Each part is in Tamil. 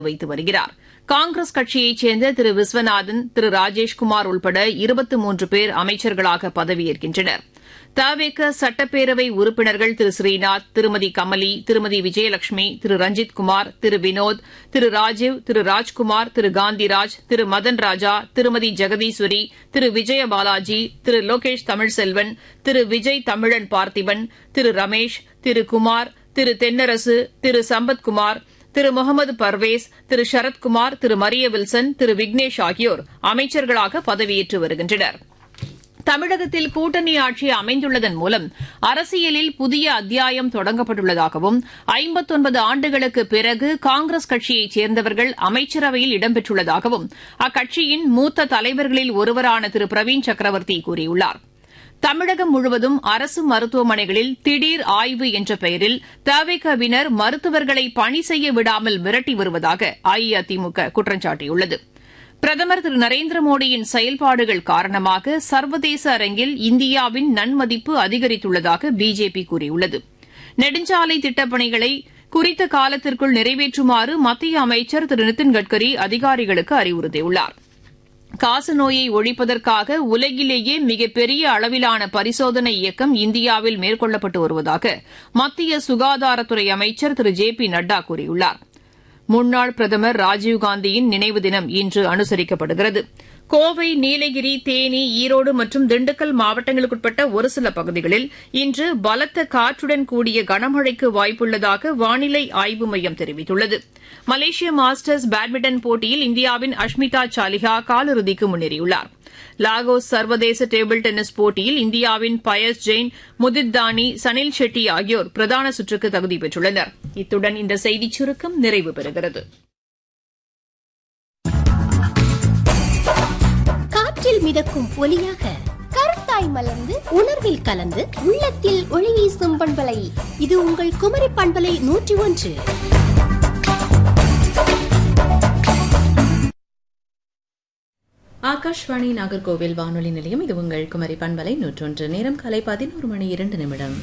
வைத்து வருகிறார் காங்கிரஸ் கட்சியைச் சேர்ந்த திரு விஸ்வநாதன் திரு ராஜேஷ்குமார் உள்பட இருபத்து மூன்று பேர் அமைச்சர்களாக பதவியேற்கின்றனர் தவேக சட்டப்பேரவை உறுப்பினர்கள் திரு ஸ்ரீநாத் திருமதி கமலி திருமதி விஜயலட்சுமி திரு ரஞ்சித்குமார் திரு வினோத் திரு ராஜீவ் திரு ராஜ்குமார் திரு காந்திராஜ் திரு மதன் ராஜா திருமதி ஜெகதீஸ்வரி திரு விஜய பாலாஜி திரு லோகேஷ் தமிழ்செல்வன் திரு விஜய் தமிழன் பார்த்திபன் திரு ரமேஷ் திரு குமார் திரு தென்னரசு திரு சம்பத்குமார் திரு முகமது பர்வேஸ் திரு சரத்குமார் திரு மரிய வில்சன் திரு விக்னேஷ் ஆகியோர் அமைச்சர்களாக பதவியேற்று வருகின்றனர் தமிழகத்தில் கூட்டணி ஆட்சி அமைந்துள்ளதன் மூலம் அரசியலில் புதிய அத்தியாயம் தொடங்கப்பட்டுள்ளதாகவும் ஐம்பத்தொன்பது ஆண்டுகளுக்கு பிறகு காங்கிரஸ் கட்சியைச் சேர்ந்தவர்கள் அமைச்சரவையில் இடம்பெற்றுள்ளதாகவும் அக்கட்சியின் மூத்த தலைவர்களில் ஒருவரான திரு பிரவீன் சக்கரவர்த்தி கூறியுள்ளார் தமிழகம் முழுவதும் அரசு மருத்துவமனைகளில் திடீர் ஆய்வு என்ற பெயரில் தவிகவினர் மருத்துவர்களை பணி செய்ய விடாமல் மிரட்டி வருவதாக அஇஅதிமுக குற்றம் சாட்டியுள்ளது பிரதமர் திரு நரேந்திர மோடியின் செயல்பாடுகள் காரணமாக சர்வதேச அரங்கில் இந்தியாவின் நன்மதிப்பு அதிகரித்துள்ளதாக பிஜேபி கூறியுள்ளது நெடுஞ்சாலை திட்டப்பணிகளை குறித்த காலத்திற்குள் நிறைவேற்றுமாறு மத்திய அமைச்சர் திரு நிதின் கட்கரி அதிகாரிகளுக்கு அறிவுறுத்தியுள்ளார் காசநோயை ஒழிப்பதற்காக உலகிலேயே மிகப்பெரிய அளவிலான பரிசோதனை இயக்கம் இந்தியாவில் மேற்கொள்ளப்பட்டு வருவதாக மத்திய சுகாதாரத்துறை அமைச்சர் திரு ஜே பி நட்டா கூறியுள்ளார் முன்னாள் பிரதமர் ராஜீவ்காந்தியின் நினைவு தினம் இன்று அனுசரிக்கப்படுகிறது கோவை நீலகிரி தேனி ஈரோடு மற்றும் திண்டுக்கல் மாவட்டங்களுக்குட்பட்ட ஒரு சில பகுதிகளில் இன்று பலத்த காற்றுடன் கூடிய கனமழைக்கு வாய்ப்புள்ளதாக வானிலை ஆய்வு மையம் தெரிவித்துள்ளது மலேசிய மாஸ்டர்ஸ் பேட்மிண்டன் போட்டியில் இந்தியாவின் அஷ்மிதா சாலிஹா காலிறுதிக்கு முன்னேறியுள்ளார் லாகோஸ் சர்வதேச டேபிள் டென்னிஸ் போட்டியில் இந்தியாவின் பயஸ் ஜெயின் முதித் தானி சனில் ஷெட்டி ஆகியோர் பிரதான சுற்றுக்கு தகுதி பெற்றுள்ளனர் இத்துடன் இந்த செய்திச் சுருக்கம் நிறைவு பெறுகிறது காற்றில் மிதக்கும் ஒலியாக கருத்தாய் மலர்ந்து உணர்வில் கலந்து உள்ளத்தில் ஒளி வீசும் பண்பலை இது உங்கள் குமரி பண்பலை நூற்றி ஒன்று ஆகாஷ்வாணி நாகர்கோவில் வானொலி நிலையம் இது உங்கள் குமரி பண்பலை நூற்றொன்று நேரம் காலை பதினோரு மணி இரண்டு நிமிடம்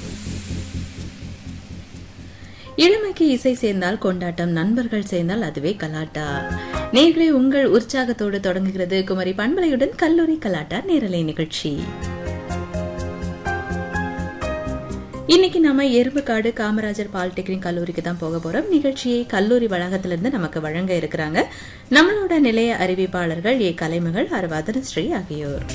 இளமைக்கு இசை சேர்ந்தால் கொண்டாட்டம் நண்பர்கள் சேர்ந்தால் அதுவே கலாட்டா நேர்களை உங்கள் உற்சாகத்தோடு தொடங்குகிறது குமரி பண்பலையுடன் கல்லூரி கலாட்டா நேரலை நிகழ்ச்சி இன்னைக்கு நம்ம எறும்புக்காடு காமராஜர் பாலிடெக்னிக் கல்லூரிக்கு தான் போக போறோம் நிகழ்ச்சியை கல்லூரி வளாகத்திலிருந்து நமக்கு வழங்க இருக்கிறாங்க நம்மளோட நிலைய அறிவிப்பாளர்கள் ஏ கலைமகள் ஆர் வதனஸ்ரீ ஆகியோர்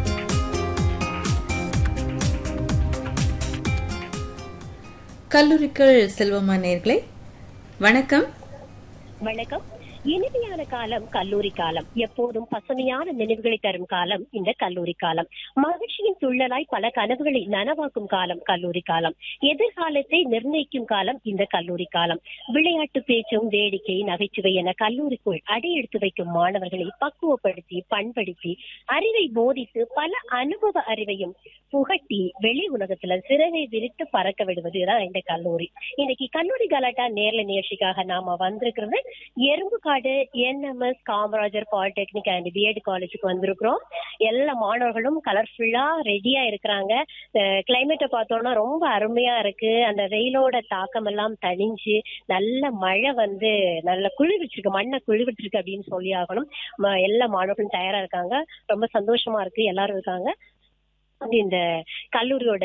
கல்லூரிக்குள் செல்வமா நேர்களே வணக்கம் வணக்கம் இனிமையான காலம் கல்லூரி காலம் எப்போதும் பசுமையான நினைவுகளை தரும் காலம் இந்த கல்லூரி காலம் மகிழ்ச்சியின் துள்ளலாய் பல கனவுகளை நனவாக்கும் காலம் கல்லூரி காலம் எதிர்காலத்தை நிர்ணயிக்கும் காலம் இந்த கல்லூரி காலம் விளையாட்டு பேச்சும் வேடிக்கை நகைச்சுவை என கல்லூரிக்குள் அடியெடுத்து வைக்கும் மாணவர்களை பக்குவப்படுத்தி பண்படுத்தி அறிவை போதித்து பல அனுபவ அறிவையும் புகட்டி வெளி உலகத்துல சிறகை விரித்து பறக்க விடுவதுதான் இந்த கல்லூரி இன்னைக்கு கல்லூரி கலாட்டா நேர்ல நிகழ்ச்சிக்காக நாம வந்திருக்கிறது Erumbukadu NMS Kamarajar polytechnic and BEd காலேஜுக்கு வந்திருக்கிறோம் எல்லா மாணவர்களும் கலர்ஃபுல்லா ரெடியா இருக்கிறாங்க கிளைமேட்டை பார்த்தோம்னா ரொம்ப அருமையா இருக்கு அந்த வெயிலோட தாக்கம் எல்லாம் தணிஞ்சு நல்ல மழை வந்து நல்ல குளிர்விச்சிருக்கு மண்ணை குளிர்விச்சிருக்கு அப்படின்னு சொல்லி ஆகணும் ம- எல்லா மாணவர்களும் தயாரா இருக்காங்க ரொம்ப சந்தோஷமா இருக்கு எல்லாரும் இருக்காங்க வந்து இந்த கல்லூரியோட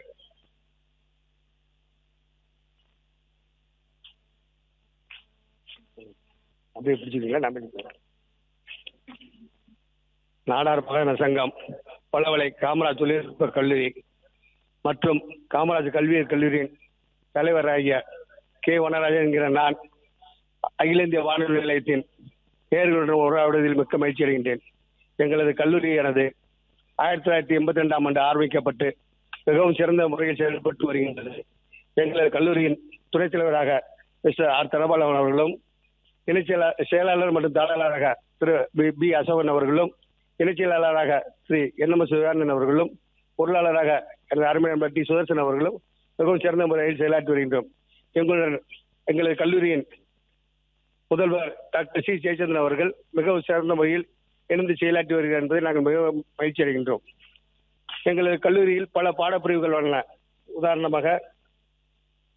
அப்படியே பிடிச்சிக்கிங்களா நான் பிடிக்கிறேன் நாடார் பகன சங்கம் பல்லவலை காமராஜ் தொழில்நுட்ப கல்லூரி மற்றும் காமராஜ் கல்வியற் கல்லூரியின் தலைவராகிய கே வனராஜன் என்கிற நான் அகில இந்திய வானொலி நிலையத்தின் நேர்களுடன் உரையாடுவதில் மிக்க மகிழ்ச்சி அடைகின்றேன் எங்களது கல்லூரியானது ஆயிரத்தி தொள்ளாயிரத்தி எண்பத்தி ரெண்டாம் ஆண்டு ஆரம்பிக்கப்பட்டு மிகவும் சிறந்த முறையில் செயல்பட்டு வருகின்றது எங்களது கல்லூரியின் துணைத் தலைவராக மிஸ்டர் ஆர் தனபாலன் அவர்களும் இணைச் செயலா- செயலாளர் மற்றும் தாளராக திரு பி- பி அசோகன் அவர்களும் இணைச் செயலாளராக ஸ்ரீ என்எம்எஸ் சிவானந்தன் அவர்களும் பொருளாளராக எனது அருமை நண்பர் டி சுதர்சன் அவர்களும் மிகவும் சிறந்த முறையில் செயலாற்றி வருகின்றோம் எங்களுடன் எங்களது கல்லூரியின் முதல்வர் டாக்டர் சி ஜெயச்சந்திரன் அவர்கள் மிகவும் சிறந்த முறையில் இணைந்து செயலாற்றி வருகிறார் என்பதை நாங்கள் மிகவும் மகிழ்ச்சி அடைகின்றோம் எங்களது கல்லூரியில் பல பாடப்பிரிவுகள் உள்ளன உதாரணமாக